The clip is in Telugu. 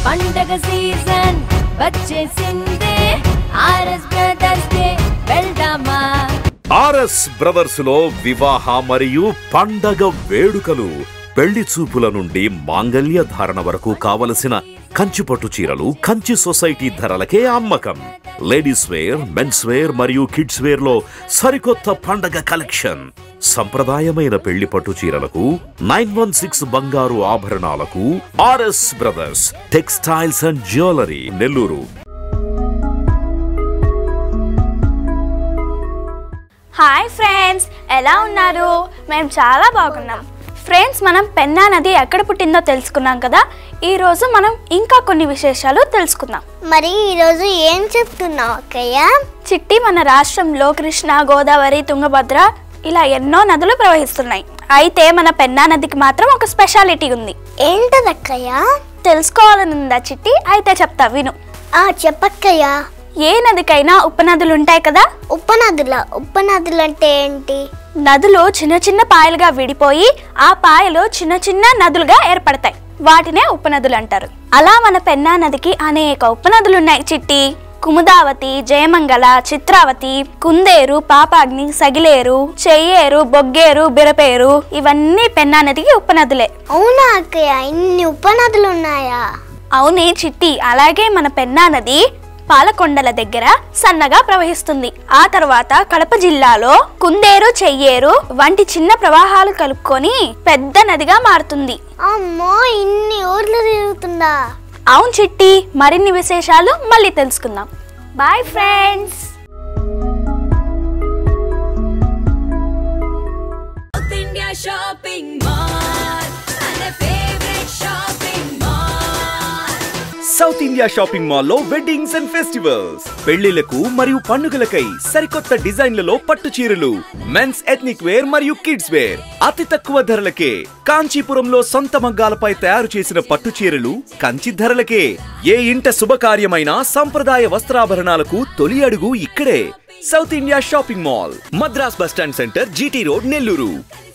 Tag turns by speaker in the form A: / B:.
A: పండగ సీజన్ వచ్చేసిందే ఆర్ఎస్ బ్రదర్స్ డే వెళ్దామా
B: ఆర్ఎస్ బ్రదర్స్ లో వివాహ మరియు పండగ వేడుకలు పెళ్లి చూపుల నుండి మాంగళ్య ధారణ వరకు కావలసిన కంచి పట్టు చీరలు కంచి సొసైటీ ధరలకే అమ్మకం లేడీస్ వేర్ మెన్స్ వేర్ మరియు కిడ్స్ వేర్ లో సరికొత్త పండగ కలెక్షన్ సంప్రదాయమైన పెళ్లి పట్టు చీరలకు నైన్ వన్ సిక్స్ బంగారు ఆభరణాలకు R S brothers textiles and jewellery Nellore
C: hi friends ఎలా ఉన్నారు మేము చాలా బాగున్నాం ఫ్రెండ్స్ మనం పెన్నా నది ఎక్కడ పుట్టిందో తెలుసుకున్నాం కదా ఈరోజు మనం ఇంకా కొన్ని విశేషాలు తెలుసుకుందాం
D: మరి ఈరోజు ఏం చెప్తున్నావు అక్కయ్య
C: చిట్టి మన రాష్ట్రంలో కృష్ణ గోదావరి తుంగభద్ర ఇలా ఎన్నో నదులు ప్రవహిస్తున్నాయి అయితే మన పెన్నా నదికి మాత్రం ఒక స్పెషాలిటీ ఉంది
D: ఏంటది అక్కయ్య
C: తెలుసుకోవాలని ఉందా చిట్టి అయితే చెప్తా విను
D: ఆ చెప్పక్కయ్య
C: ఏ నదికైనా ఉపనదులు ఉంటాయి కదా
D: ఉపనదుల ఉపనదులు అంటే ఏంటి
C: నదులు చిన్న చిన్న పాయలుగా విడిపోయి ఆ పాయలు చిన్న చిన్న నదులుగా ఏర్పడతాయి వాటినే ఉపనదులు అంటారు అలా మన పెన్నా నదికి అనేక ఉపనదులు ఉన్నాయి చిట్టి కుముదావతి జయమంగళ చిత్రావతి కుందేరు పాపాగ్ని సగిలేరు చెయ్యేరు బొగ్గేరు బిరపేరు ఇవన్నీ పెన్నా నదికి ఉపనదులే
D: అవునా అక్కయ్య ఇన్ని ఉపనదులు ఉన్నాయా
C: అవునే చిట్టి అలాగే మన పెన్నా నది పాలకొండల దగ్గర సన్నగా ప్రవహిస్తుంది ఆ తర్వాత కడప జిల్లాలో కుందేరు చెయ్యేరు వంటి చిన్న ప్రవాహాలు కలుపుకొని పెద్ద నదిగా మారుతుంది
D: అమ్మో ఇన్ని ఊర్లు తిరుగుతుందా
C: అవును చిట్టి మరిన్ని విశేషాలు మళ్ళీ తెలుసుకుందాం bye friends
A: south India shopping mall మన favourite shopping mall
E: south India shopping మాల్లో వెడ్డింగ్స్ అండ్ ఫెస్టివల్స్ పెళ్లిలకు మరియు పండుగలకై సరికొత్త డిజైన్లలో పట్టు చీరలు మెన్స్ ఎథ్నిక్ వేర్ మరియు కిడ్స్ వేర్ అతి తక్కువ ధరలకే కాంచీపురంలో సొంత మగ్గాలపై తయారు చేసిన పట్టు చీరలు కంచి ధరలకే ఏ ఇంట శుభకార్యమైన సంప్రదాయ వస్త్రాభరణాలకు తొలి అడుగు ఇక్కడే south India shopping mall Madras bus stand centre G T road Nellore